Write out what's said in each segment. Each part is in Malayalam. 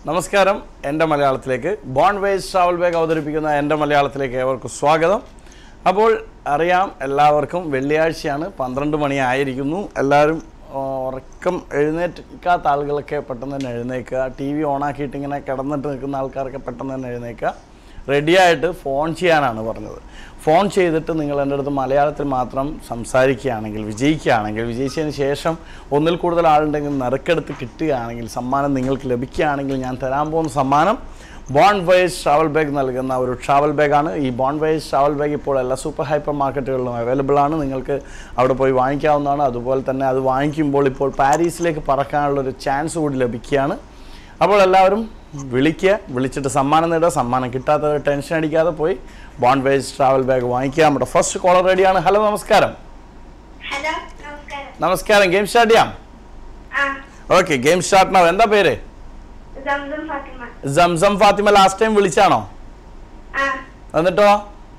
നമസ്കാരം എൻ്റെ മലയാളത്തിലേക്ക് ബോൺ വേസ് ട്രാവൽ ബാഗ് അവതരിപ്പിക്കുന്ന എൻ്റെ മലയാളത്തിലേക്ക് ഏവർക്കും സ്വാഗതം അപ്പോൾ അറിയാം എല്ലാവർക്കും വെള്ളിയാഴ്ചയാണ് പന്ത്രണ്ട് മണിയായിരിക്കുന്നു എല്ലാവരും ആ, ഉറക്കം എഴുന്നേൽക്കാത്ത ആളുകളൊക്കെ പെട്ടെന്ന് തന്നെ എഴുന്നേൽക്കുക ടി വി ഓണാക്കിയിട്ട് ഇങ്ങനെ കിടന്നിട്ട് നിൽക്കുന്ന ആൾക്കാരൊക്കെ പെട്ടെന്ന് തന്നെ എഴുന്നേൽക്കുക റെഡിയായിട്ട് ഫോൺ ചെയ്യാനാണ് പറഞ്ഞത് ഫോൺ ചെയ്തിട്ട് നിങ്ങൾ എൻ്റെ അടുത്ത് മലയാളത്തിൽ മാത്രം സംസാരിക്കുകയാണെങ്കിൽ വിജയിക്കുകയാണെങ്കിൽ വിജയിച്ചതിന് ശേഷം ഒന്നിൽ കൂടുതൽ ആളുണ്ടെങ്കിൽ നറുക്കെടുത്ത് കിട്ടുകയാണെങ്കിൽ സമ്മാനം നിങ്ങൾക്ക് ലഭിക്കുകയാണെങ്കിൽ ഞാൻ തരാൻ പോകുന്ന സമ്മാനം ബോൺ വൈസ് ട്രാവൽ ബാഗ് നൽകുന്ന ഒരു ട്രാവൽ ബാഗാണ് ഈ ബോൺ വൈസ് ട്രാവൽ ബാഗ് ഇപ്പോൾ എല്ലാ സൂപ്പർ ഹൈപ്പർ മാർക്കറ്റുകളിലും അവൈലബിൾ ആണ് നിങ്ങൾക്ക് അവിടെ പോയി വാങ്ങിക്കാവുന്നതാണ് അതുപോലെ തന്നെ അത് വാങ്ങിക്കുമ്പോൾ ഇപ്പോൾ പാരീസിലേക്ക് പറക്കാനുള്ള ഒരു ചാൻസ് കൂടി ലഭിക്കുകയാണ് അപ്പോൾ എല്ലാവരും വിളിക്കുക വിളിച്ചിട്ട് സമ്മാനം നേടുക സമ്മാനം കിട്ടാത്തവർ ടെൻഷൻ അടിക്കാതെ പോയി ബോൺ വേസ് ട്രാവൽ ബാഗ് വാങ്ങിക്കുക നമ്മുടെ ഫസ്റ്റ് കോളർ റെഡിയാണ് ഹലോ നമസ്കാരം ഹലോ നമസ്കാരം നമസ്കാരം ഗെയിം സ്റ്റാർട്ട് ചെയ്യാം ആ ഓക്കെ ഗെയിം സ്റ്റാർട്ട് നാവ് എന്താ പേര് സംസം ഫാത്തിമ സംസം ഫാത്തിമ ലാസ്റ്റ് ടൈം വിളിച്ചാണോ ആ എന്നിട്ടോ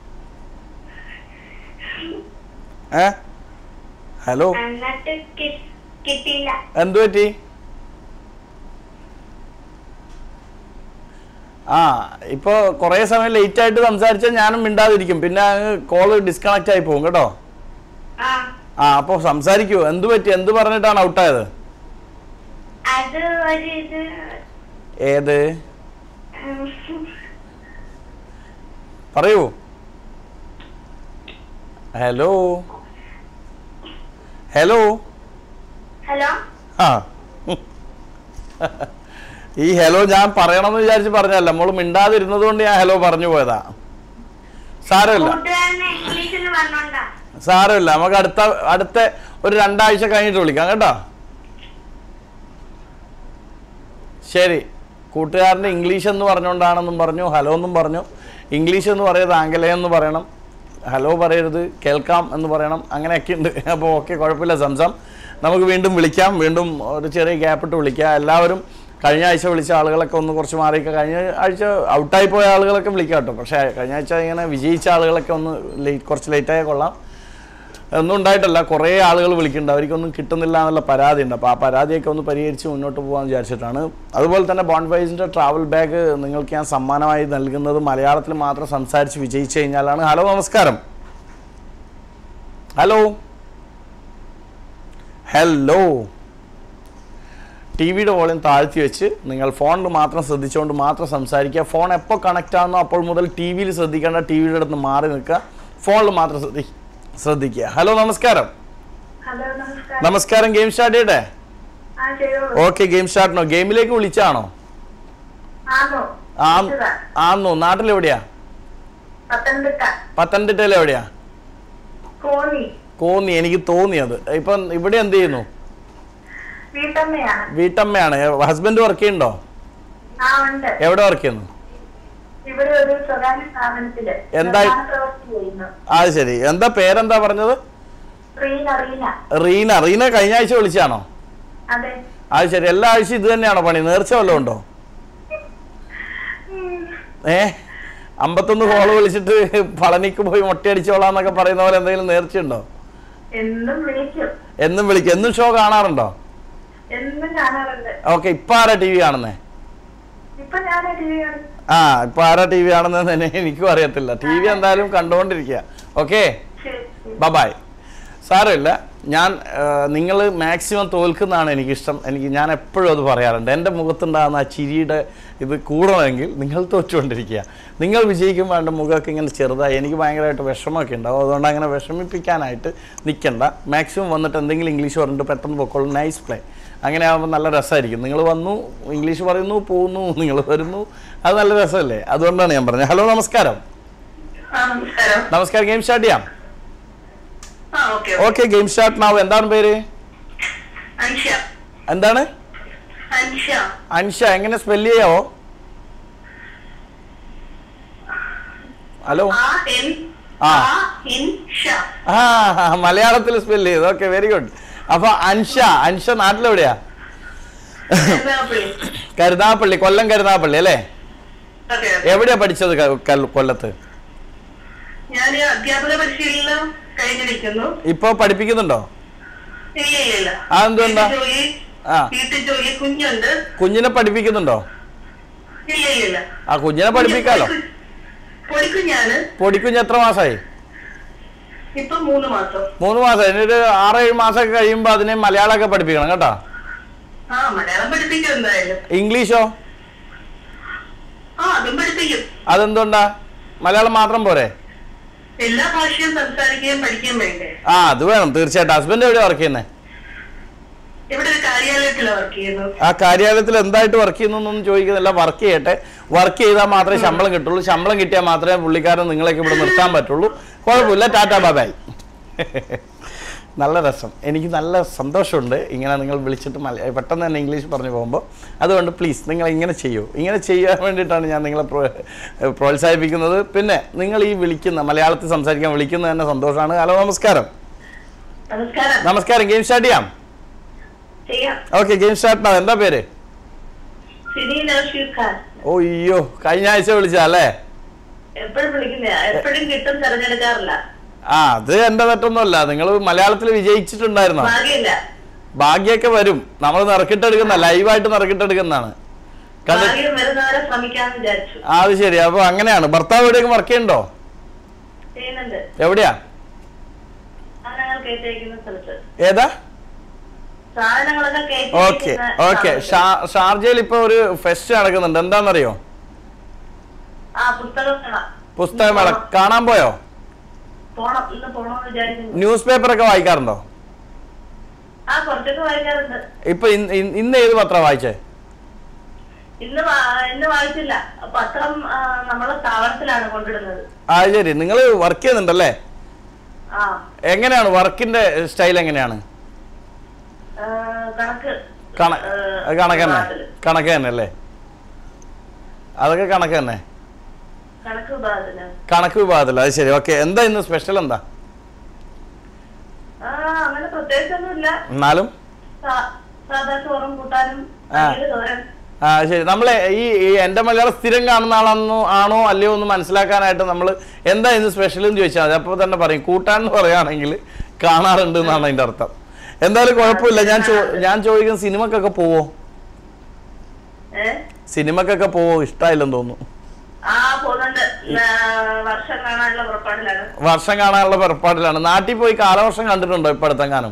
ഏ ഹലോ എന്നിട്ട് കി- കിട്ടിയില്ല എന്തു പറ്റി ആ ഇപ്പൊ കുറേ സമയം ലേറ്റ് ആയിട്ട് സംസാരിച്ചാൽ ഞാനും മിണ്ടാതിരിക്കും പിന്നെ കോള് ഡിസ്കണക്ട് ആയി പോകും കേട്ടോ ആ ആ അപ്പോൾ സംസാരിക്കൂ എന്തു പറ്റി എന്ത് പറഞ്ഞിട്ടാണ് ഔട്ടായത് അത് ഒരു ഇത് ഏത് ഉം, പറയൂ ഹലോ ഹലോ ഹലോ ആ ഈ ഹലോ ഞാൻ പറയണമെന്ന് വിചാരിച്ച് പറഞ്ഞല്ല നമ്മൾ മിണ്ടാതിരുന്നത് കൊണ്ട് ഞാൻ ഹലോ പറഞ്ഞു പോയതാ സാരമില്ല കൂട്ടുകാരനെ ഇംഗ്ലീഷിൽ പറഞ്ഞോണ്ടാ സാരമില്ല നമുക്ക് അടുത്ത അടുത്ത ഒരു രണ്ടാഴ്ച കഴിഞ്ഞിട്ട് വിളിക്കാം കേട്ടോ ശരി കൂട്ടുകാരൻ്റെ ഇംഗ്ലീഷ് എന്ന് പറഞ്ഞുകൊണ്ടാണെന്നും പറഞ്ഞു ഹലോ എന്നും പറഞ്ഞു ഇംഗ്ലീഷ് എന്ന് പറയുന്നത് ആംഗലേയം എന്ന് പറയണം ഹലോ പറയരുത് കേൾക്കാം എന്ന് പറയണം അങ്ങനെയൊക്കെ ഉണ്ട് അപ്പോൾ ഓക്കെ കുഴപ്പമില്ല സംസം നമുക്ക് വീണ്ടും വിളിക്കാം വീണ്ടും ഒരു ചെറിയ ഗ്യാപ്പ് ഇട്ട് വിളിക്കാം എല്ലാവരും കഴിഞ്ഞ ആഴ്ച വിളിച്ച ആളുകളൊക്കെ ഒന്ന് കുറച്ച് മാറിയൊക്കെ കഴിഞ്ഞ ആഴ്ച ഔട്ടായി പോയ ആളുകളൊക്കെ വിളിക്കാം കേട്ടോ പക്ഷേ കഴിഞ്ഞ ആഴ്ച ഇങ്ങനെ വിജയിച്ച ആളുകളൊക്കെ ഒന്ന് ലേറ്റ് കുറച്ച് ലേറ്റായാൽ കൊള്ളാം ഒന്നും ഉണ്ടായിട്ടല്ല കുറേ ആളുകൾ വിളിക്കുന്നുണ്ട് അവർക്കൊന്നും കിട്ടുന്നില്ല എന്നുള്ള പരാതി ഉണ്ട് അപ്പോൾ ആ പരാതിയൊക്കെ ഒന്ന് പരിഹരിച്ച് മുന്നോട്ട് പോകാൻ വിചാരിച്ചിട്ടാണ് അതുപോലെ തന്നെ ബോണ്ട് വൈസിൻ്റെ ട്രാവൽ ബാഗ് നിങ്ങൾക്ക് ഞാൻ സമ്മാനമായി നൽകുന്നത് മലയാളത്തിൽ മാത്രം സംസാരിച്ച് വിജയിച്ചു കഴിഞ്ഞാലാണ് ഹലോ നമസ്കാരം ഹലോ ഹലോ ടി വിയുടെ വോളിയം താഴ്ത്തി വെച്ച് നിങ്ങൾ ഫോണിൽ മാത്രം ശ്രദ്ധിച്ചുകൊണ്ട് മാത്രം സംസാരിക്കുക ഫോൺ എപ്പോൾ കണക്റ്റ് ആകുന്നോ അപ്പോൾ മുതൽ ടി വിയിൽ ശ്രദ്ധിക്കേണ്ട ടി വിയുടെ അടുത്ത് മാറി നിൽക്കുക ഫോണിൽ മാത്രം ശ്രദ്ധി ശ്രദ്ധിക്കുക ഹലോ നമസ്കാരം ഹലോ നമസ്കാരം നമസ്കാരം ഗെയിം സ്റ്റാർട്ട് ചെയ്യട്ടെ ആ ചെയ്തോളൂ ഓക്കെ ഗെയിം സ്റ്റാർട്ടിനോ ഗെയിമിലേക്ക് വിളിച്ചാണോ ആണോ ആ വിളിച്ചതാ. ആന്നോ നാട്ടിലെവിടെയാ പത്തനംതിട്ട പത്തനംതിട്ടയിൽ എവിടെയാ കോന്നി കോന്നി എനിക്ക് തോന്നിയത് ഇപ്പം ഇവിടെ എന്ത് ചെയ്യുന്നു വീട്ടമ്മയാണ് വീട്ടമ്മയാണ് ഹസ്ബൻഡ് വർക്ക് ചെയ്യുന്നുണ്ടോ ആ ഉണ്ട് എവിടെ വർക്ക് ചെയ്യുന്നു ഇവിടെ ഒരു സ്വകാര്യ സ്ഥാപനത്തില് എന്തായി- നിർമ്മാണ പ്രവൃത്തി ചെയ്യുന്നു അത് ശരി എന്താ പേരെന്താ പറഞ്ഞത് റീന റീന റീന റീന കഴിഞ്ഞ ആഴ്ച വിളിച്ചാണോ അതെ അത് ശരി എല്ലാ ആഴ്ചയും ഇത് തന്നെയാണോ പണി നേർച്ച വല്ലതും ഉണ്ടോ ഉം. ഏ അമ്പത്തൊന്ന് കോള് വിളിച്ചിട്ട് പളനിക്ക് പോയി മൊട്ടയടിച്ചോളാം എന്നൊക്കെ പറയുന്ന പോലെ എന്തെങ്കിലും നേർച്ചയുണ്ടോ എന്നും വിളിക്കും എന്നും വിളിക്കും എന്നും ഷോ കാണാറുണ്ടോ എന്നും കാണാറുണ്ട് ഓക്കെ ഇപ്പൊ ആരാ ടി വി കാണുന്നേ ഇപ്പൊ ഞാൻ ടി വി കാണും ആ ഇപ്പൊ ആരാ ടി വി കാണുന്നത് തന്നെ എനിക്കും അറിയത്തില്ല ടി വി എന്തായാലും കണ്ടുകൊണ്ടിരിക്കുക ഓക്കെ ശരി ശരി. ബബായ് സാരമില്ല ഞാൻ നിങ്ങൾ മാക്സിമം തോൽക്കുന്നതാണ് എനിക്കിഷ്ടം എനിക്ക് ഞാൻ എപ്പോഴും അത് പറയാറുണ്ട് എൻ്റെ മുഖത്തുണ്ടാകുന്ന ആ ചിരിയുടെ ഇത് കൂടണമെങ്കിൽ നിങ്ങൾ തോറ്റുകൊണ്ടിരിക്കുക നിങ്ങൾ വിജയിക്കുമ്പോൾ എൻ്റെ മുഖമൊക്കെ ഇങ്ങനെ ചെറുതായി എനിക്ക് ഭയങ്കരമായിട്ട് വിഷമമൊക്കെ ഉണ്ടാവും അതുകൊണ്ട് അങ്ങനെ വിഷമിപ്പിക്കാനായിട്ട് നിൽക്കണ്ട മാക്സിമം വന്നിട്ട് എന്തെങ്കിലും ഇംഗ്ലീഷ് പറഞ്ഞിട്ട് പെട്ടെന്ന് പൊക്കോളൂ നൈസ് പ്ലേ അങ്ങനെ ആകുമ്പോൾ നല്ല രസമായിരിക്കും നിങ്ങൾ വന്നു ഇംഗ്ലീഷ് പറയുന്നു പോകുന്നു നിങ്ങൾ വരുന്നു അത് നല്ല രസമല്ലേ അതുകൊണ്ടാണ് ഞാൻ പറഞ്ഞത് ഹലോ നമസ്കാരം ആ നമസ്കാരം നമസ്കാരം ഗെയിം സ്റ്റാർട്ട് ചെയ്യാം ആ ഓക്കെ ഓക്കെ ഗെയിം സ്റ്റാർട്ട് നാവ് എന്താണ് പേര് അൻഷ എന്താണ് അൻഷ അൻഷ എങ്ങനെ സ്പെല്ല് ചെയ്യാവോ ഹലോ ആ എൻ ആ. ആ ഇൻ ഷ ആ മലയാളത്തിൽ സ്പെല്ല് ചെയ്തു ഓക്കെ വെരി ഗുഡ് അപ്പൊ അൻഷ അൻഷ നാട്ടിലെവിടെയാ കരുനാഗപ്പള്ളി. കരുനാഗപ്പള്ളി കൊല്ലം കരുനാഗപ്പള്ളി അല്ലേ അതെ അതെ. എവിടെയാ പഠിച്ചത് ക- കൽ- കൊല്ലത്ത് ഞാൻ അധ്യാപക പരിശീലനം കഴിഞ്ഞിരിക്കുന്നു ഇപ്പൊ പഠിപ്പിക്കുന്നുണ്ടോ ഇല്ല ഇല്ല ഇല്ല ആ, എന്തുകൊണ്ടാ? വീട്ടു ജോലി ആ വീട്ടു ജോലി കുഞ്ഞുണ്ട് കുഞ്ഞിനെ പഠിപ്പിക്കുന്നുണ്ടോ ഇല്ല ഇല്ല ഇല്ല ആ കുഞ്ഞിനെ പഠിപ്പിക്കാലോ പൊടിക്കുഞ്ഞാണ് പൊടിക്കുഞ്ഞ് എത്ര മാസമായി ഇപ്പൊ മൂന്ന് മാസം മൂന്ന് മാസം അതിനൊരു ആറേഴ് മാസമൊക്കെ കഴിയുമ്പോൾ അതിനെ മലയാളമൊക്കെ പഠിപ്പിക്കണം കേട്ടോ ആ മലയാളം പഠിപ്പിക്കും എന്തായാലും ഇംഗ്ലീഷോ ആ അതും പഠിപ്പിക്കും അതെന്തുകൊണ്ടാ മലയാളം മാത്രം പോരെ എല്ലാ ഭാഷയും സംസാരിക്കുകയും പഠിക്കുകയും വേണ്ടേ ആ അത് വേണം തീർച്ചയായിട്ടും ഹസ്ബൻഡ് എവിടെ വർക്ക് ചെയ്യുന്നത് ഇവിടെ ഒരു കാര്യാലയത്തിലാണ് വർക്ക് ചെയ്യുന്നത് ആ കാര്യാലയത്തിൽ എന്തായിട്ട് വർക്ക് ചെയ്യുന്നൊന്നും ചോദിക്കുന്നില്ല വർക്ക് ചെയ്യട്ടെ വർക്ക് ചെയ്താൽ മാത്രമേ ശമ്പളം കിട്ടുള്ളൂ ശമ്പളം കിട്ടിയാൽ മാത്രമേ പുള്ളിക്കാരൻ നിങ്ങളെയൊക്കെ ഇവിടെ നിർത്താൻ പറ്റുള്ളൂ കുഴപ്പമില്ല ടാറ്റ ബാബായ് നല്ല രസം എനിക്ക് നല്ല സന്തോഷമുണ്ട് ഇങ്ങനെ നിങ്ങൾ വിളിച്ചിട്ട് മല പെട്ടെന്ന് തന്നെ ഇംഗ്ലീഷ് പറഞ്ഞു പോകുമ്പോൾ അതുകൊണ്ട് പ്ലീസ് നിങ്ങൾ ഇങ്ങനെ ചെയ്യൂ ഇങ്ങനെ ചെയ്യാൻ വേണ്ടിയിട്ടാണ് ഞാൻ നിങ്ങളെ പ്രോ- പ്രോത്സാഹിപ്പിക്കുന്നത് പിന്നെ നിങ്ങൾ ഈ വിളിക്കുന്ന മലയാളത്തിൽ സംസാരിക്കാൻ വിളിക്കുന്നത് തന്നെ സന്തോഷമാണ് ഹലോ നമസ്കാരം നമസ്കാരം നമസ്കാരം ഗെയിം സ്റ്റാർട്ട് ചെയ്യാം ചെയ്യാം ഓക്കെ ഗെയിം സ്റ്റാർട്ട് ആവും എന്താ പേര് സിനി നൗഷീർ ഖാൻ ഓ അയ്യോ കഴിഞ്ഞ ആഴ്ച വിളിച്ചല്ലേ എപ്പോഴും വിളിക്കുന്ന എപ്പോഴും കിട്ടും തെരഞ്ഞെടുക്കാറില്ല ആ അത് എന്റെ തെറ്റൊന്നുമല്ല നിങ്ങൾ മലയാളത്തിൽ വിജയിച്ചിട്ടുണ്ടായിരുന്നോ ഭാഗ്യമില്ല ഭാഗ്യമൊക്കെ വരും നമ്മൾ നിറക്കിട്ടെടുക്കുന്ന ലൈവായിട്ട് നിറക്കിട്ടെടുക്കുന്നതാണ് കണ്ട് ഭാഗ്യം വരുന്നവരെ ശ്രമിക്കാന്ന് വിചാരിച്ചു ആ അത് ശരി അപ്പൊ അങ്ങനെയാണ് ഭർത്താവ് എവിടെയൊക്കെ വർക്ക് ചെയ്യണ്ടോ ചെയ്യുന്നുണ്ട് എവിടെയാ സാധനങ്ങൾ കയറ്റിയിരിക്കുന്ന സ്ഥലത്ത് ഏതാ സാധനങ്ങളൊക്കെ ഓക്കെ കയറ്റിയിരിക്കുന്ന ഓക്കെ സ്ഥലത്ത്. ഷാർജയിൽ ഇപ്പൊ ഒരു ഫെസ്റ്റ് നടക്കുന്നുണ്ട് എന്താണെന്നറിയോ ആ പുസ്തകം കാണാം. പുസ്തകമേള കാണാൻ പോയോ പോണം ഇന്ന് പോണോന്ന് വിചാരിക്കുന്നു ന്യൂസ് പേപ്പർ ഒക്കെ വായിക്കാറുണ്ടോ ആ കുറച്ചൊക്കെ വായിക്കാറുണ്ട് ഇപ്പൊ ഇന്ന് ഇന്ന് ഇന്ന് ഏത് പത്രം വായിച്ചേ ഇന്ന് വാ- ഇന്ന് വായിച്ചില്ല പത്രം ആ, നമ്മളെ സ്ഥാപനത്തിലാണ് കൊണ്ടിടുന്നത് ആ അത് ശരി നിങ്ങൾ വർക്ക് ചെയ്യുന്നുണ്ടല്ലേ ആ എങ്ങനെയാണ് വർക്കിന്റെ സ്റ്റൈൽ എങ്ങനെയാണ് ആ, കണക്ക് കണ ആ, അത് കണക്ക് തന്നെ വിഭാഗത്തില്. കണക്ക് തന്നെ അല്ലേ അതൊക്കെ കണക്ക് തന്നെ കണക്ക് വിഭാഗത്തില് കണക്ക് വിഭാഗത്തിൽ അത് ശരി ഓക്കെ എന്താ ഇന്ന് സ്പെഷ്യൽ എന്താ ആ അങ്ങനെ പ്രത്യേകിച്ചൊന്നുമില്ല എന്നാലും സാ- സാധാ ചോറും കൂട്ടാനും ആ. അവിയല് തോരൻ ആ ശരി നമ്മളെ ഈ ഈ എൻ്റെ മലയാളം സ്ഥിരം കാണുന്ന ആളാണെന്നോ ആണോ അല്ലയോ എന്ന് മനസ്സിലാക്കാനായിട്ട് നമ്മൾ എന്താ ഇന്ന് സ്പെഷ്യൽ എന്ന് ചോദിച്ചാൽ മതി അപ്പോൾ തന്നെ പറയും കൂട്ടാൻ എന്ന് പറയുകയാണെങ്കിൽ കാണാറുണ്ട് എന്നാണ് അതിൻ്റെ അർത്ഥം എന്തായാലും കുഴപ്പമില്ല ഞാൻ ചോ ഞാൻ ചോദിക്കുന്ന സിനിമക്കൊക്കെ പോവോ ഏ സിനിമക്കൊക്കെ പോവോ ഇഷ്ടമായില്ലെന്ന് തോന്നുന്നു ആ പോകുന്നുണ്ട് ആ, വർഷം കാണാനുള്ള പുറപ്പാടിലാണ് വർഷം കാണാനുള്ള പുറപ്പാടിലാണ് നാട്ടിൽ പോയി കാലവർഷം കണ്ടിട്ടുണ്ടോ ഇപ്പം അടുത്തെങ്ങാനും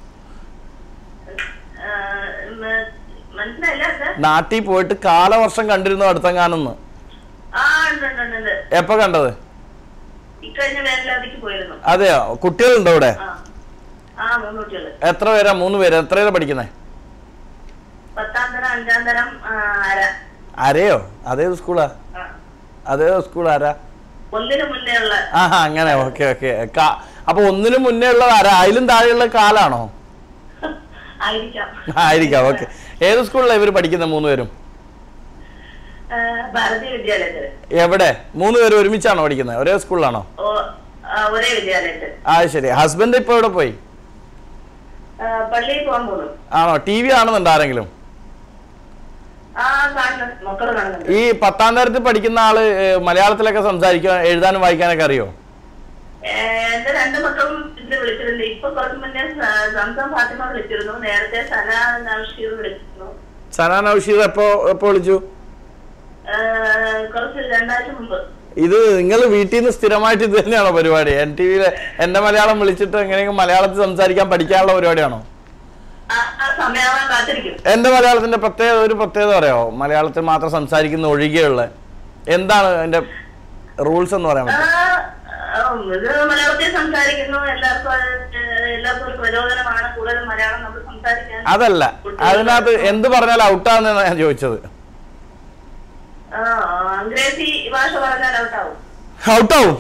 ആ, മ- മനസ്സിലായില്ല എന്താ നാട്ടിൽ പോയിട്ട് കാലവർഷം കണ്ടിരുന്നു അടുത്തെങ്ങാനെന്ന് ആ ഉണ്ട് ഉണ്ട് ഉണ്ട് ഉണ്ട് എപ്പോ കണ്ടത് ഇക്കഴിഞ്ഞ വേനലവധിക്ക് പോയിരുന്നു അതെയോ കുട്ടികളുണ്ടോ ഇവിടെ ആ ആ മൂന്ന് കുട്ടികള് എത്ര പേരാ മൂന്ന് പേര് എത്രയിലാ പഠിക്കുന്നത് പത്താം തരം അഞ്ചാം തരം ആ, അര ആരെയോ അതേത് സ്കൂളാ ആ. അതേത് സ്കൂൾ ആരാ ഒന്നിനു മുന്നേ ഉള്ള ആ അങ്ങനെ ഓക്കെ ഓക്കെ അപ്പൊ ഒന്നിനും മുന്നേ ഉള്ളത് ആരാ അതിലും താഴെയുള്ള കാലാണോ ആയിരിക്കാം ആയിരിക്കാം ഓക്കെ ഏത് സ്കൂളിലാണ് ഇവർ പഠിക്കുന്നത് മൂന്ന് പേരും ആ, ഭാരതീയ വിദ്യാലയത്തില് എവിടെ മൂന്ന് പേരും ഒരുമിച്ചാണോ പഠിക്കുന്നത് ഒരേ സ്കൂളിലാണോ ഓ ആ, ഒരേ വിദ്യാലയത്തിൽ ആ ശരി ഹസ്ബൻഡ് ഇപ്പൊ എവിടെ പോയി ആ, പള്ളിയിൽ പോകാൻ പോകുന്നു ആണോ ടി വി കാണുന്നുണ്ടോ ആരെങ്കിലും ആ കാണുന്നു മക്കള് കാണുന്നുണ്ട് ഈ പത്താം തരത്തിൽ പഠിക്കുന്ന ആള് ഏ, മലയാളത്തിലൊക്കെ സംസാരിക്കാൻ എഴുതാനും വായിക്കാനൊക്കെ അറിയോ ഏ, എന്റെ രണ്ട് മക്കളും ഇതിൽ വിളിച്ചിട്ടുണ്ട് ഇപ്പൊ കുറച്ച് മുന്നേ സ- സംസം ഫാത്തിമ വിളിച്ചിരുന്നു നേരത്തെ സന നൗഷീർ വിളിച്ചിരുന്നു സനാ നൗഷീർ എപ്പോ എപ്പോ വിളിച്ചു ആ, കുറച്ച് രണ്ടാഴ്ച മുമ്പ് ഇത് നിങ്ങൾ വീട്ടിൽ നിന്ന് സ്ഥിരമായിട്ട് ഇത് തന്നെയാണോ പരിപാടി എൻ ടി വിയിലെ എന്റെ മലയാളം വിളിച്ചിട്ട് എങ്ങനെയെങ്കിലും മലയാളത്തിൽ സംസാരിക്കാൻ പഠിക്കാനുള്ള പരിപാടിയാണോ ആ ആ സമയമാവാൻ കാത്തിരിക്കും എന്റെ മലയാളത്തിന്റെ പ്രത്യേകത ഒരു പ്രത്യേകത പറയാമോ മലയാളത്തിൽ മാത്രം സംസാരിക്കുന്ന ഒഴികെയുള്ള എന്താണ് അതിന്റെ റൂൾസ് എന്ന് പറയാൻ ആ, പറ്റും ഉം, ഇത് മലയാളത്തിൽ സംസാരിക്കുന്നു എല്ലാവർക്കും അത്, ഏ, എല്ലാവർക്കും ഒരു പ്രചോദനമാണ് കൂടുതൽ മലയാളം നമ്മൾ സംസാരിക്കാൻ അതല്ല അതിനകത്ത് എന്ത് പറഞ്ഞാൽ ഔട്ടാണെന്നാണ് ഞാൻ ചോദിച്ചത് ആ, അംഗ്രേസി ഭാഷ പറഞ്ഞാൽ ഔട്ടാവും ഔട്ടാവും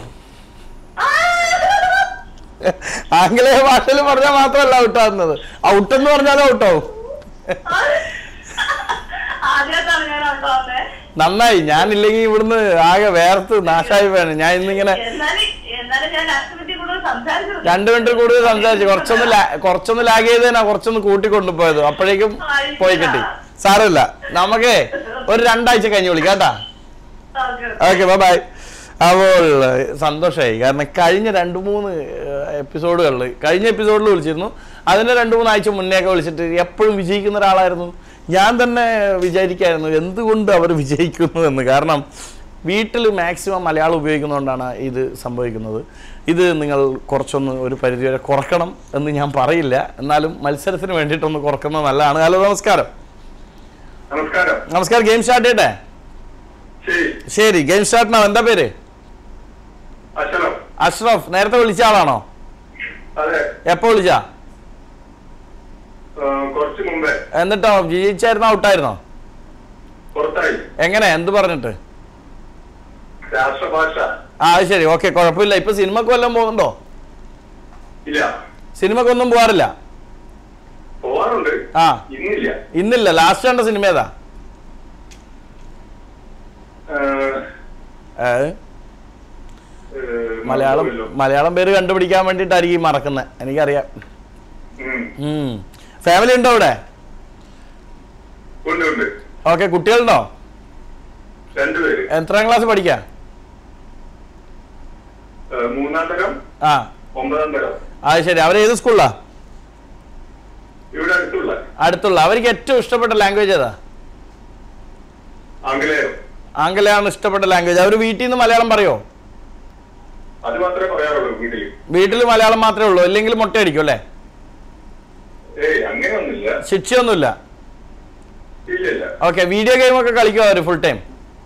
ആംഗലേയ ഭാഷയിൽ പറഞ്ഞാൽ മാത്രമല്ല ഔട്ടാകുന്നത് ഔട്ട് എന്ന് പറഞ്ഞാൽ ഔട്ടാവും ആദ്യമായിട്ടാണ് ഞാൻ ഔട്ടാവുന്നത് നന്നായി ഞാനില്ലെങ്കിൽ ഇവിടുന്ന് ആകെ വേർത്ത് നാശായി വേണം ഞാൻ ഇന്നിങ്ങനെ എന്നാലും എന്നാലും ഞാൻ അഷ്ടമിറ്റി കൂടുതൽ സംസാരിച്ചു രണ്ടു മിനിറ്റ് കൂടുതൽ സംസാരിച്ചു കുറച്ചൊന്ന് ലാ- കുറച്ചൊന്ന് ലാഗ് ചെയ്തതിനാ കുറച്ചൊന്ന് കൂട്ടിക്കൊണ്ടുപോയത് അപ്പോഴേക്കും പോയി കിട്ടി സാരമില്ല നമുക്കേ ഒരു രണ്ടാഴ്ച കഴിഞ്ഞ് വിളിക്കാം കേട്ടാ ഓക്കെ ബൈ അപ്പോൾ സന്തോഷമായി കാരണം കഴിഞ്ഞ രണ്ട് മൂന്ന് എപ്പിസോഡുകളിൽ കഴിഞ്ഞ എപ്പിസോഡിൽ വിളിച്ചിരുന്നു അതിൻ്റെ രണ്ട് മൂന്ന് ആഴ്ച മുന്നേ ഒക്കെ വിളിച്ചിട്ട് എപ്പോഴും വിജയിക്കുന്ന ഒരാളായിരുന്നു ഞാൻ തന്നെ വിചാരിക്കായിരുന്നു എന്തുകൊണ്ട് അവർ വിജയിക്കുന്നു എന്ന് കാരണം വീട്ടിൽ മാക്സിമം മലയാളം ഉപയോഗിക്കുന്നതുകൊണ്ടാണ് ഇത് സംഭവിക്കുന്നത് ഇത് നിങ്ങൾ കുറച്ചൊന്ന് ഒരു പരിധിവരെ കുറക്കണം എന്ന് ഞാൻ പറയില്ല എന്നാലും മത്സരത്തിന് വേണ്ടിയിട്ടൊന്ന് കുറക്കുന്നത് നല്ലതാണ് ഹലോ നമസ്കാരം നമസ്കാരം നമസ്കാരം ഗെയിം സ്റ്റാർട്ട് ചെയ്യട്ടെ ശരി ശരി ഗെയിം സ്റ്റാർട്ടിനാവും എന്താ പേര് അക്ഷരം അഷ്റഫ് നേരത്തെ വിളിച്ച ആളാണോ അതെ എപ്പോൾ വിളിച്ച ആ, കുറച്ച് മുമ്പേ എന്നിട്ടോ വിജയിച്ചായിരുന്നോ ഔട്ടായിരുന്നോ പുറത്തായി എങ്ങനെ എന്ത് പറഞ്ഞിട്ട് രാഷ്ട്രഭാഷ ആ അത് ശരി ഓക്കെ കുഴപ്പമില്ല ഇപ്പൊ സിനിമക്ക് വല്ലതും പോകുന്നുണ്ടോ ഇല്ല സിനിമക്കൊന്നും പോകാറില്ല പോവാറുണ്ട് ആ ഇന്നില്ല ഇന്നില്ല ലാസ്റ്റ് കണ്ട സിനിമ ഏതാ ആ, ഏ, ഏ, മലയാളം മറന്നുപോയല്ലോ. മലയാളം പേര് കണ്ടുപിടിക്കാൻ വേണ്ടിയിട്ടായിരിക്കും മറക്കുന്നത് എനിക്കറിയാം ഉം. ഫാമിലി ഉണ്ടോ ഇവിടെ ഉണ്ട് ഉണ്ട് ഓക്കെ കുട്ടികളുണ്ടോ രണ്ടുപേര് എത്രാം ക്ലാസ് പഠിക്കാം ആ, മൂന്നാം തരം ആ ഒമ്പതാം തരം അത് ശരി അവർ ഏത് സ്കൂളിലാ ഇവിടെ അടുത്തുള്ള അടുത്തുള്ള അവർക്ക് ഏറ്റവും ഇഷ്ടപ്പെട്ട ലാംഗ്വേജ് ഏതാ ആംഗലേയം ആംഗലയാണ് ഇഷ്ടപ്പെട്ട ലാംഗ്വേജ് അവർ വീട്ടിൽ നിന്ന് മലയാളം പറയോ അത് മാത്രമേ പറയാറുള്ളൂ വീട്ടില് വീട്ടിൽ മലയാളം മാത്രമേ ഉള്ളൂ ഇല്ലെങ്കിൽ മുട്ടയടിക്കും അല്ലേ ഏയ് അങ്ങനെയൊന്നുമില്ല ശിക്ഷയൊന്നുമില്ല ഇല്ല ഇല്ല ഓക്കെ വീഡിയോ ഗെയിം ഒക്കെ കളിക്കുമോ അവർ ഫുൾ ടൈം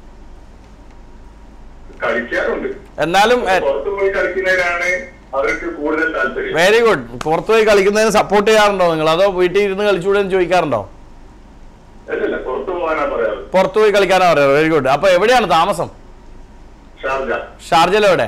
കളിക്കാറുണ്ട് എന്നാലും പുറത്തു പോയി കളിക്കുന്നതിനാണ് അവർക്ക് കൂടുതൽ താല്പര്യം വെരി ഗുഡ് പുറത്തു പോയി കളിക്കുന്നതിന് സപ്പോർട്ട് ചെയ്യാറുണ്ടോ നിങ്ങൾ അതോ വീട്ടിൽ ഇരുന്ന് കളിച്ചുകൂടെ എന്ന് ചോദിക്കാറുണ്ടോ അല്ലല്ല പുറത്തു പോകാനാ പറയാറ് പുറത്തു പോയി കളിക്കാനാ പറയാറ് വെരി ഗുഡ് അപ്പൊ എവിടെയാണ് താമസം ഷാർജ ഷാർജയിൽ എവിടെ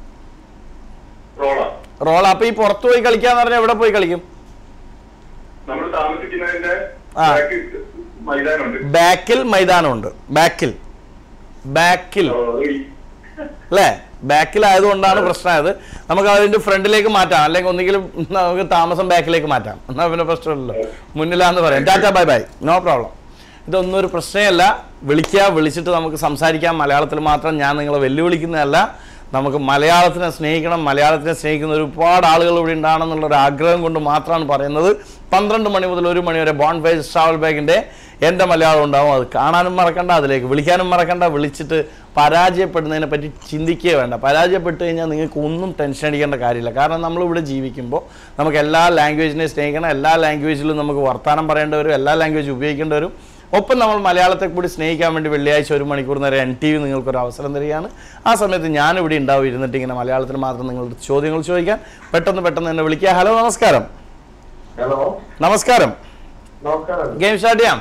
റോള റോൾ അപ്പൊ ഈ പുറത്തു പോയി കളിക്കാന്ന് പറഞ്ഞാൽ എവിടെ പോയി കളിക്കും നമ്മൾ താമസിക്കുന്നതിന്റെ ആ. ബാക്കി മൈതാനമുണ്ട് ബാക്കിൽ മൈതാനമുണ്ട് ബാക്കിൽ ബാക്കിൽ ഓ, ഈ അല്ലേ ബാക്കിലായതുകൊണ്ടാണ് പ്രശ്നമായത് നമുക്ക് അതിന്റെ ഫ്രണ്ടിലേക്ക് മാറ്റാം അല്ലെങ്കിൽ ഒന്നെങ്കിലും നമുക്ക് താമസം ബാക്കിലേക്ക് മാറ്റാം എന്നാൽ പിന്നെ പ്രശ്നമില്ലല്ലോ മുന്നിലാന്ന് പറയാം tata bye bye no problem ഇതൊന്നും ഒരു പ്രശ്നമല്ല വിളിക്കുക വിളിച്ചിട്ട് നമുക്ക് സംസാരിക്കാം മലയാളത്തിൽ മാത്രം ഞാൻ നിങ്ങളെ വെല്ലുവിളിക്കുന്നതല്ല നമുക്ക് മലയാളത്തിനെ സ്നേഹിക്കണം മലയാളത്തിനെ സ്നേഹിക്കുന്ന ഒരുപാട് ആളുകൾ ഇവിടെ ഉണ്ടാണെന്നുള്ള ഒരു ആഗ്രഹം കൊണ്ട് മാത്രമാണ് പറയുന്നത് പന്ത്രണ്ട് മണി മുതൽ ഒരു മണി വരെ ബോൺ പേജ് ട്രാവൽ ബാഗിൻ്റെ എൻ്റെ മലയാളം ഉണ്ടാവും അത് കാണാനും മറക്കണ്ട അതിലേക്ക് വിളിക്കാനും മറക്കണ്ട വിളിച്ചിട്ട് പരാജയപ്പെടുന്നതിനെ പറ്റി ചിന്തിക്കുകയേ വേണ്ട പരാജയപ്പെട്ട് കഴിഞ്ഞാൽ നിങ്ങൾക്ക് ഒന്നും ടെൻഷൻ അടിക്കേണ്ട കാര്യമില്ല കാരണം നമ്മളിവിടെ ജീവിക്കുമ്പോൾ നമുക്ക് എല്ലാ ലാംഗ്വേജിനെ സ്നേഹിക്കണം എല്ലാ ലാംഗ്വേജിലും നമുക്ക് വർത്തമാനം പറയേണ്ടി വരും എല്ലാ ലാംഗ്വേജ് ഉപയോഗിക്കേണ്ടി വരും ഒപ്പം നമ്മൾ മലയാളത്തെ കൂടി സ്നേഹിക്കാൻ വേണ്ടി വെള്ളിയാഴ്ച ഒരു മണിക്കൂർ നേരം എൻ ടി വി നിങ്ങൾക്കൊരു അവസരം തരികയാണ് ആ സമയത്ത് ഞാനിവിടെ ഉണ്ടാവും ഇരുന്നിട്ട് ഇങ്ങനെ മലയാളത്തിൽ മാത്രം നിങ്ങളുടെ ചോദ്യങ്ങൾ ചോദിക്കാൻ പെട്ടെന്ന് പെട്ടെന്ന് എന്നെ വിളിക്കുക ഹലോ നമസ്കാരം ഹലോ നമസ്കാരം നമസ്കാരം ഗെയിം സ്റ്റാർട്ട് ചെയ്യാം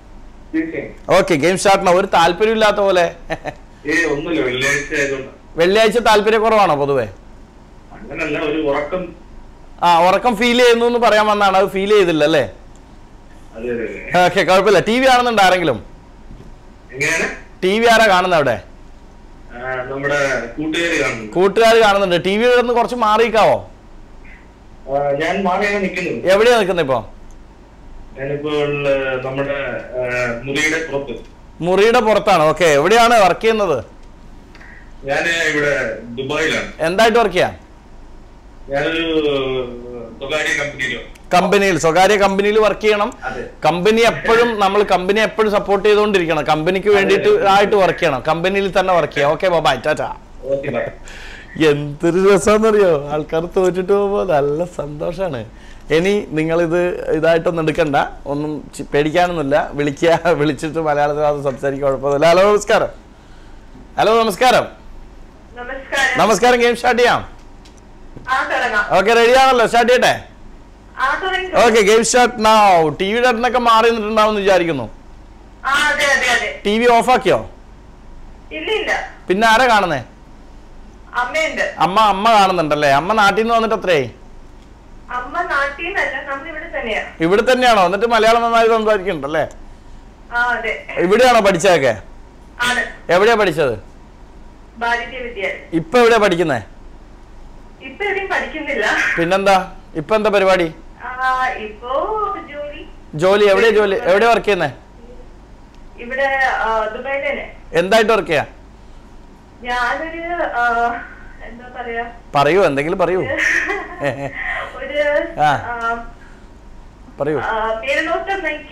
ഓക്കെ ഗെയിം സ്റ്റാർട്ടിന് ഒരു താല്പര്യമില്ലാത്ത പോലെ ഏ ഒന്നുമില്ല വെള്ളിയാഴ്ച ആയതുകൊണ്ട് വെള്ളിയാഴ്ച താല്പര്യക്കുറവാണോ പൊതുവെ അങ്ങനല്ല ഒരു ഉറക്കം ആ ഉറക്കം ഫീൽ ചെയ്യുന്നു എന്ന് പറയാൻ വന്നാണ് അത് ഫീൽ ചെയ്തില്ല അല്ലേ അതെ അതെ അതെ. ഓക്കെ കുഴപ്പമില്ല ടി വി കാണുന്നുണ്ട് ആരെങ്കിലും എങ്ങനെയാണ് ടി വി ആരാ കാണുന്നത് അവിടെ ആ, നമ്മുടെ കൂട്ടുകാര് കാണുന്നു കൂട്ടുകാർ കാണുന്നുണ്ട് ടി വി നിന്ന് കുറച്ച് മാറിയിക്കാവോ ആ, ഞാൻ മാറിയാണ് നിൽക്കുന്നത് എവിടെയാ നിൽക്കുന്നത് ഇപ്പോൾ ഞാനിപ്പോൾ ആ, നമ്മുടെ ആ, മുറിയുടെ പുറത്ത് മുറിയുടെ പുറത്താണ് ഓക്കെ എവിടെയാണ് വർക്ക് ചെയ്യുന്നത് ഞാൻ ഇവിടെ ദുബായിലാണ് എന്തായിട്ട് വർക്ക് ചെയ്യാം ഞാനൊരു സ്വകാര്യ കമ്പനിയിലോ കമ്പനിയിൽ സ്വകാര്യ കമ്പനിയിൽ വർക്ക് ചെയ്യണം അതെ കമ്പനി എപ്പോഴും നമ്മൾ കമ്പനി എപ്പോഴും സപ്പോർട്ട് ചെയ്തുകൊണ്ടിരിക്കണം കമ്പനിക്ക് വേണ്ടിയിട്ട് ആയിട്ട് വർക്ക് ചെയ്യണം കമ്പനിയിൽ തന്നെ വർക്ക് ചെയ്യാം okay bye tata okay bye എന്തൊരു രസമാണെന്നറിയോ ആൾക്കാർ തോറ്റിട്ട് പോകുമ്പോൾ നല്ല സന്തോഷമാണ് ഇനി നിങ്ങളിത് ഇതായിട്ടൊന്നും എടുക്കണ്ട ഒന്നും ചി- പേടിക്കാനൊന്നുമില്ല വിളിക്കുക വിളിച്ചിട്ട് മലയാളത്തിൽ അത് സംസാരിക്കുക കുഴപ്പമൊന്നുമില്ല ഹലോ നമസ്കാരം ഹലോ നമസ്കാരം നമസ്കാരം നമസ്കാരം ഗെയിം സ്റ്റാർട്ട് ചെയ്യാം ആ തുടങ്ങാം ഓക്കെ റെഡി ആണല്ലോ സ്റ്റാർട്ട് ചെയ്യട്ടെ ആ തുടങ്ങി okay game start now T വിയുടെ അടുത്തൊക്കെ മാറി നിന്നിട്ടുണ്ടാവും എന്ന് വിചാരിക്കുന്നു ആ അതെ അതെ അതെ ടി വി ഓഫാക്കിയോ ഇല്ല ഇല്ല പിന്നെ ആരാ കാണുന്നേ അമ്മയുണ്ട് അമ്മ അമ്മ കാണുന്നുണ്ടല്ലേ അമ്മ നാട്ടിൽ നിന്ന് വന്നിട്ട് എത്രയായി അമ്മ നാട്ടിൽ നിന്നല്ല നമ്മൾ ഇവിടെ തന്നെയാ ഇവിടെ തന്നെയാണോ എന്നിട്ട് മലയാളം നന്നായി സംസാരിക്കുന്നുണ്ടല്ലേ ആ അതെ ഇവിടെയാണോ പഠിച്ചതൊക്കെ ആണ് എവിടെയാ പഠിച്ചത് ഭാരതീയ വിദ്യാലയം ഇപ്പൊ എവിടെയാ പഠിക്കുന്നേ ഇപ്പൊ എവിടെയും പഠിക്കുന്നില്ല പിന്നെന്താ ഇപ്പൊ എന്താ പരിപാടി ആ ഇപ്പോ ജോലി ജോലി എവിടെയാ ജോലി എവിടെയാ വർക്ക് ചെയ്യുന്നേ ഇവിടെ ആ, ദുബായിൽ തന്നെ എന്തായിട്ട് വർക്ക് ചെയ്യാ ഞാനൊരു ആ, എന്താ പറയാ പറയൂ എന്തെങ്കിലും പറയൂ ഒരു ആ. ആ, പറയൂ ആ, പേരുനോട്ടം നയിക്കാം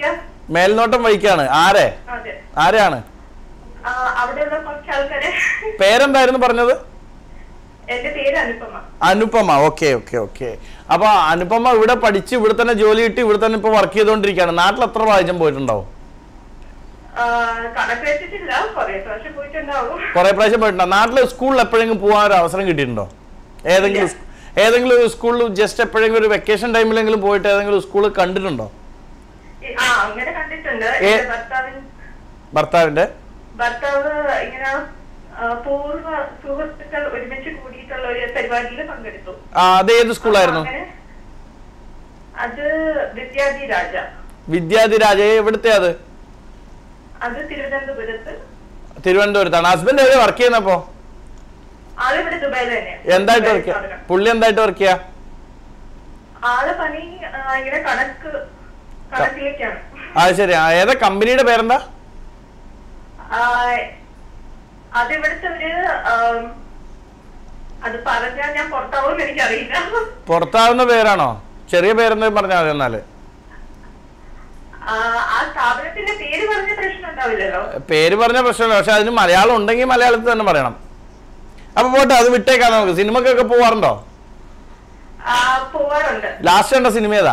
മേൽനോട്ടം വഹിക്കാണ് ആരെ അതെ ആരെയാണ് ആ, അവിടെയുള്ള കുറച്ച് ആൾക്കാരെ പേരെന്തായിരുന്നു പറഞ്ഞത് എന്റെ പേര് Anupama Anupama okay okay okay അപ്പൊ അനുപമ ഇവിടെ പഠിച്ച് ഇവിടെ തന്നെ ജോലി കിട്ടി ഇവിടെ തന്നെ ഇപ്പൊ വർക്ക് ചെയ്തുകൊണ്ടിരിക്കുകയാണ് നാട്ടിൽ എത്ര പ്രാവശ്യം പോയിട്ടുണ്ടാവും ആ, കണക്ക് വെച്ചിട്ടില്ല കൊറേ പ്രാവശ്യം പോയിട്ടുണ്ടാവും കുറെ പ്രാവശ്യം പോയിട്ടുണ്ടോ നാട്ടിൽ സ്കൂളിൽ എപ്പോഴെങ്കിലും പോകാൻ ഒരു അവസരം കിട്ടിയിട്ടുണ്ടോ ഏതെങ്കിലും സ്- ഏതെങ്കിലും ഒരു സ്കൂളിൽ ജസ്റ്റ് എപ്പോഴെങ്കിലും ഒരു വെക്കേഷൻ ടൈമിലെങ്കിലും പോയിട്ട് ഏതെങ്കിലും സ്കൂൾ കണ്ടിട്ടുണ്ടോ ഈ- ആ അങ്ങനെ കണ്ടിട്ടുണ്ട് ഏ- എന്റെ ഭർത്താവിൻ ഭർത്താവിന്റെ ഭർത്താവ് ഇങ്ങനെ ആ, പൂർവ്വ സുഹൃത്തുക്കൾ ഒരുമിച്ച് കൂടിയിട്ടുള്ള ഒരു പരിപാടിയിൽ പങ്കെടുത്തു ആ അത് ഏത് സ്കൂളായിരുന്നു അങ്ങനെ അത് വിദ്യാധി രാജ വിദ്യാധിരാജ എവിടുത്തെ അത് അത് തിരുവനന്തപുരത്ത് തിരുവനന്തപുരത്താണ് ഹസ്ബൻഡ് എവിടെ വർക്ക് ചെയ്യുന്നപ്പോ ആളിവിടെ ദുബായിൽ തന്നെയാണ് എന്തായിട്ട് ദുബായിൽ വർക്ക് സ്ഥാപനം. പുള്ളി എന്തായിട്ട് വർക്ക് ചെയ്യാ ആള് പണി ആ, ഇങ്ങനെ കണക്ക് കണക്കിലേക്കാണ് അത് ശരി ആ, ഏതാ കമ്പനിയുടെ പേരെന്താ ആ, അത് ഇവിടുത്തെ ഒരു ആം, അത് പറഞ്ഞാൽ ഞാൻ പുറത്താവും എനിക്കറിയില്ല പുറത്താവുന്ന പേരാണോ ചെറിയ പേരെന്തെങ്കിലും പറഞ്ഞാൽ മതി എന്നാല് ആ, ആ സ്ഥാപനത്തിന്റെ പേര് പറഞ്ഞ പ്രശ്നം ഉണ്ടാവില്ലല്ലോ പേര് പറഞ്ഞ പ്രശ്നമില്ല പക്ഷെ അതിന് മലയാളം ഉണ്ടെങ്കിൽ മലയാളത്തിൽ തന്നെ പറയണം അപ്പൊ പോട്ടെ അത് വിട്ടേക്കാം നമുക്ക് സിനിമക്കൊക്കെ പോവാറുണ്ടോ ആ, പോവാറുണ്ട് ലാസ്റ്റ് കണ്ട സിനിമ ഏതാ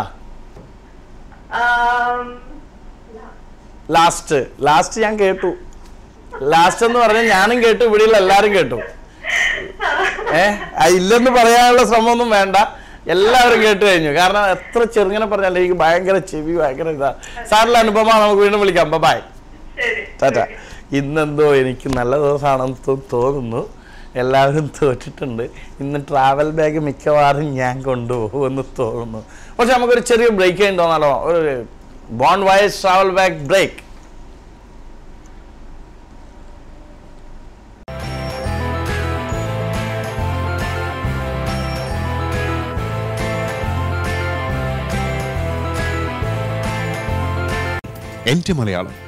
ആം, ലാസ്റ്റ് ലാസ്റ്റ് ഞാൻ കേട്ടു ലാസ്റ്റ് എന്ന് പറഞ്ഞാൽ ഞാനും കേട്ടു ഇവിടെയുള്ള എല്ലാരും കേട്ടു ഏ ആ ഇല്ലെന്ന് പറയാനുള്ള ശ്രമമൊന്നും വേണ്ട എല്ലാവരും കേട്ട് കഴിഞ്ഞു കാരണം എത്ര ചെറുങ്ങനെ പറഞ്ഞാലും എനിക്ക് ഭയങ്കര ചെവി ഭയങ്കര ഇതാ സാറിലെ അനുപമ നമുക്ക് വീണ്ടും വിളിക്കാം ബൈ ശരി ടാറ്റ ശരി. ഇന്നെന്തോ എനിക്ക് നല്ല ദിവസമാണെന്ന് തോ- തോന്നുന്നു എല്ലാവരും തോറ്റിട്ടുണ്ട് ഇന്ന് ട്രാവൽ ബാഗ് മിക്കവാറും ഞാൻ കൊണ്ടുപോകുമെന്ന് തോന്നുന്നു പക്ഷെ നമുക്കൊരു ചെറിയ ബ്രേക്ക് ചെയ്യും തോന്നാലോ ഒരു ബോൺ വയസ് ട്രാവൽ ബാഗ് ബ്രേക്ക് എന്റെ മലയാളം